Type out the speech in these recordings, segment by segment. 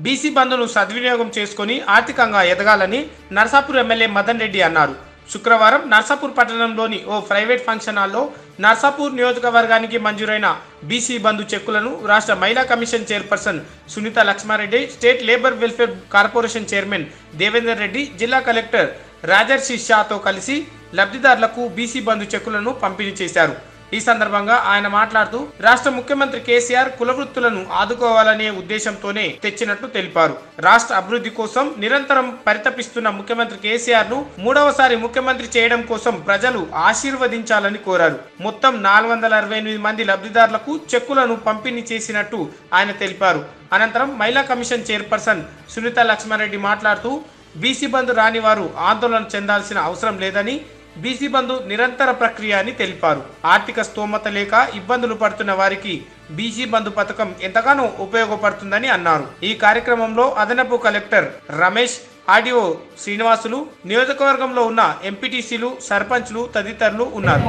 BC బంధును సద్వినియోగం చేసుకుని ఆర్థికంగా ఎదగాలని నర్సాపూర్ ఎమ్మెల్యే మదన్ రెడ్డి అన్నారు శుక్రవారం నర్సాపూర్ పట్టణంలోని ఓ ప్రైవేట్ ఫంక్షన్ హాల్లో నర్సాపూర్ నియోజకవర్గానికి మంజూరైన బీసీ బంధు చెక్కులను రాష్ట్ర మహిళా commission chairperson Sunitha Laxma Reddy state labour welfare corporation chairman Devender Reddy జిల్లా కలెక్టర్ రాజర్షి షాతో కలిసి లబ్ధిదారులకు బీసీ బంధు చెక్కులను పంపిణీ చేశారు ఈ సందర్భంగా ఆయన మాట్లాడుతూ రాష్ట్ర ముఖ్యమంత్రి కేసీఆర్ కులవృత్తులను ఆదుకోవాలనే ఉద్దేశంతోనే తెచ్చినట్లు తెలిపారు రాష్ట్ర అభివృద్ధి కోసం నిరంతరం పరితపిస్తున్న ముఖ్యమంత్రి కేసీఆర్ ను మూడవసారి ముఖ్యమంత్రి చేయడం కోసం ప్రజలు ఆశీర్వదించాలని కోరారు మొత్తం నాలుగు వందల అరవై ఎనిమిది మంది లబ్ధిదారులకు చెక్కులను పంపిణీ చేసినట్టు ఆయన తెలిపారు అనంతరం మహిళా కమిషన్ చైర్పర్సన్ సునీత లక్ష్మారెడ్డి మాట్లాడుతూ బీసీ బంధు రాని వారు ఆందోళన చెందాల్సిన అవసరం లేదని బీసీ బంధు నిరంతర ప్రక్రియ అని తెలిపారు ఆర్థిక స్తోమత లేక ఇబ్బందులు పడుతున్న వారికి బీసీ బంధు పథకం ఎంతగానో ఉపయోగపడుతుందని అన్నారు ఈ కార్యక్రమంలో అదనపు కలెక్టర్ రమేష్ ఆడియో శ్రీనివాసులు నియోజకవర్గంలో ఉన్న ఎంపీటీసీలు సర్పంచ్లు తదితరులు ఉన్నారు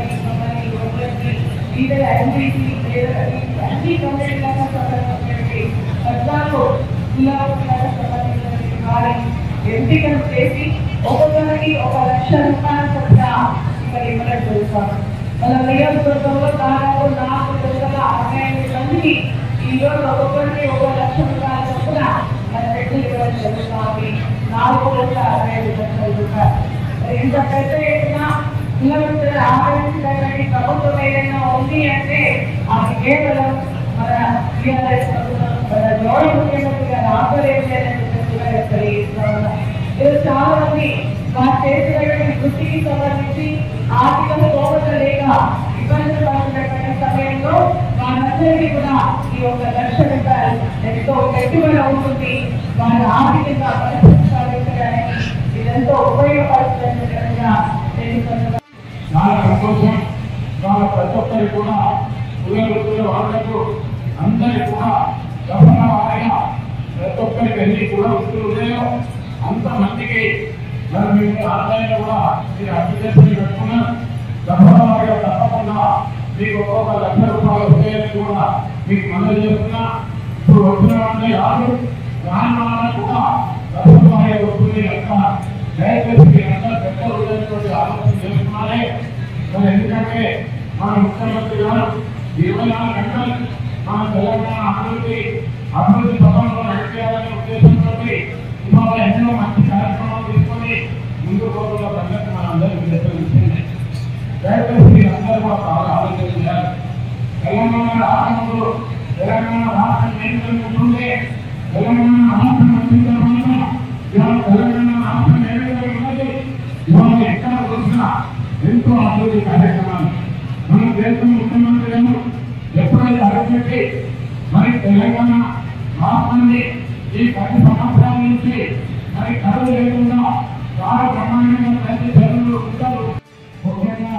either NBC, either any government level సంబంధించినటువంటి పద్నాలుగు జిల్లాలకు సంబంధించినటువంటి వారి ఎంపికలు చేసి ఒక్కొక్కరికి ఒక లక్ష రూపాయల చొప్పున ఇక్కడ ఇవ్వడం జరుగుతాం మన నియోజకవర్గంలో దాదాపు నాలుగు వందల అరవై ఐదు మందికి ఈ రోజు ఒక్కొక్కరికి ఒక లక్ష రూపాయల చొప్పున మన రెడ్డి ఇవ్వడం జరుగుతుంది నాలుగు వందల అరవై ఐదు లక్షల రూపాయలు మరి ఇంత పెద్ద ఎత్తున పిల్లలు ఆలోచించడానికి ప్రభుత్వం ఏదైనా ఉంది అంటే అది కేవలం మన టీఆర్ఎస్ ప్రభుత్వం మన గౌరవ ముఖ్యమంత్రి గారు ఆధ్వర్యంలోనే చెప్పి తెలియజేస్తా ఉన్నా. ఈరోజు చాలా మంది వారు చేసినటువంటి వృత్తికి సంబంధించి ఆర్థిక స్తోమత లేక ఇబ్బందులు పడుతున్నటువంటి సమయంలో వారందరికీ కూడా ఈ ఒక లక్ష రూపాయలు ఎంతో పెట్టుబడి అవుతుంది వారి ఆర్థికంగా పరిస్థితి సాధించడానికి ఇదంతా ఉపయోగపడుతుందని తెలియజేస్తున్నారు చాలా సంతోషం వాళ్ళ ప్రతి ఒక్కరికి కూడా కులవృత్తుల వాళ్ళకు అందరికి కూడా గవర్న వారిగా ప్రతి ఒక్కరికి ఎన్ని కూడా వృత్తులు ఉన్నాయో అంతమందికి మరి మేము ఆదాయంలో కూడా మీరు అప్లికేషన్ పెట్టుకున్నా గవర్న వారిగా తప్పకుండా మీకు ఒక్కొక్క లక్ష రూపాయలు వస్తాయని కూడా మీకు మనవి చేస్తున్నా ఇప్పుడు వచ్చిన వాళ్ళే కాదు రాని వాళ్ళని కూడా గవర్న వారిగా వస్తుంది కనుక దయచేసి మీరంతా పెద్ద హృదయంతోటి ఆలోచన చేస్తున్నారే మరి ఎందుకంటే మన ముఖ్యమంత్రి గారు ఇరవై నాలుగు గంటలు మన తెలంగాణ అభివృద్ధి అభివృద్ధి పథంలో నడిపేయాలనే ఉద్దేశంతో ఇవాళ ఎన్నో మంచి కార్యక్రమాలు తీసుకొని ముందుకు పోతున్న సంగతి మనందరికీ తెలిసింది దయచేసి మీరందరూ కూడా చాలా ఆలోచన చేయాలి తెలంగాణ రాష్ట్రంలో తెలంగాణ రాష్ట్రం ఏమిటంటే తెలంగాణ రాష్ట్రం వచ్చిన తర్వాత ఇవాళ తెలంగాణ రాష్ట్రం ఏ విధంగా ఉన్నది ఇవాళ ఎక్కడ చూసినా ఎంతో అభివృద్ధి కార్యక్రమాలు మన దేశం ముఖ్యమంత్రి గారు ఎప్పుడైతే అరపెట్టి మరి తెలంగాణ రాష్ట్రాన్ని ఈ పది సంవత్సరాల నుంచి మరి కరువు లేకుండా చాలా బ్రహ్మాండంగా ప్రతి జనులు ఉంటారు ముఖ్యంగా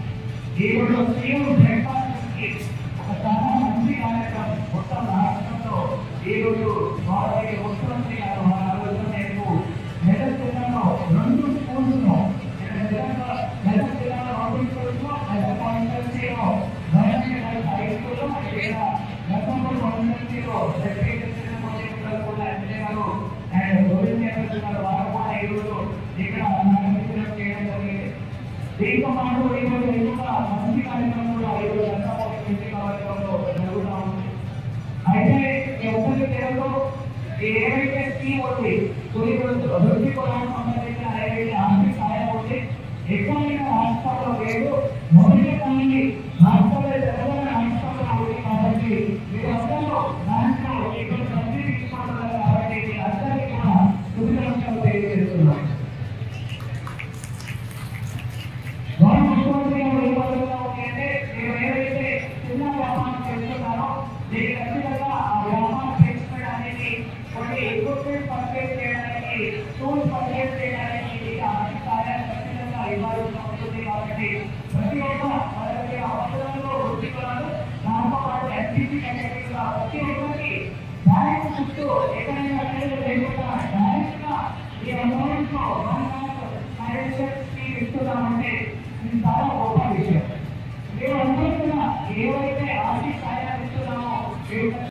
ఈరోజు సీఎం బ్రేక్ఫాస్ట్కి ఒక చాలా మంచి కార్యక్రమం మొత్తం రాష్ట్రంలో ఈరోజు వారి ముఖ్యమంత్రి గారు మన ఆలోచన మేరకు మెదక్ జిల్లాలో రెండు స్కూల్స్ను మెదక్ జిల్లాలో రెండు స్కూల్స్ మెదక్ కాన్స్టిట్యూన్సీలో గవర్నమెంట్ హై స్కూల్లో ఇక్కడ లక్ష్మణపూర్ కాన్స్టిట్యూన్సీలో సెక్రటరీ కూడా ఎమ్మెల్యే గారు అండ్ గోవింద్ యాదవ్ గారు వారు కూడా ఈరోజు ఇక్కడ నాకు మిత్రులు చేయడం జరిగింది దీంతో పాటు ఈరోజు ఇంకా మంచి కార్యక్రమం కూడా ఈరోజు లక్ష్మణపూర్ ఇంటి కార్యక్రమంలో జరుగుతూ ఉంది అయితే ఈ ఒక్కరి పేరులో ఏవైతే స్కీమ్ ఉంది తొలి రోజు అభివృద్ధి కులానికి సంబంధించిన ఏవైతే ఆర్థిక సహాయం ఉంది ఎక్కువైన రాష్ట్రాల్లో లేదు మొదటి కానీ రాష్ట్రంలో తెలంగాణ రాష్ట్రంలో ఉంది కాబట్టి మీరందరూ దాంట్లో ఇక్కడ ప్రతి తీసుకుంటున్నారు కాబట్టి మీ అందరికీ కూడా శుభాకాంక్షలు తెలియజేస్తున్నాం గౌరవ ముఖ్యమంత్రి గారు ఏ పద్ధతిలో ఉంది అంటే మీరు ఏదైతే చిన్న వ్యాపారం చేస్తున్నారో మీకు ఖచ్చితంగా ఆ వ్యాపారం పెంచుకోవడానికి కొన్ని ఎక్విప్మెంట్ పర్చేస్ చేయడానికి టూల్స్ పర్చేస్ చేయడానికి మీకు ఆర్థిక సహాయాన్ని ఖచ్చితంగా ఇవ్వాల్సి ఉంటుంది కాబట్టి ప్రతి ఒక్క మనకి అవసరంలో వృత్తికులను దాంతో పాటు ఎస్టీసీ కేటగిరీలో ప్రతి ఒక్కరికి బ్యాంక్ చుట్టూ ఎక్కడైనా అక్కడైనా లేకుండా డైరెక్ట్ గా ఈ అమౌంట్ లో వన్ ల్యాక్ ఫైనాన్షియల్ స్కీమ్ ఇస్తున్నామంటే ఇది చాలా గొప్ప విషయం మేము అందరూ కూడా ఏవైతే ఆర్థిక సహాయాలు ఇస్తున్నామో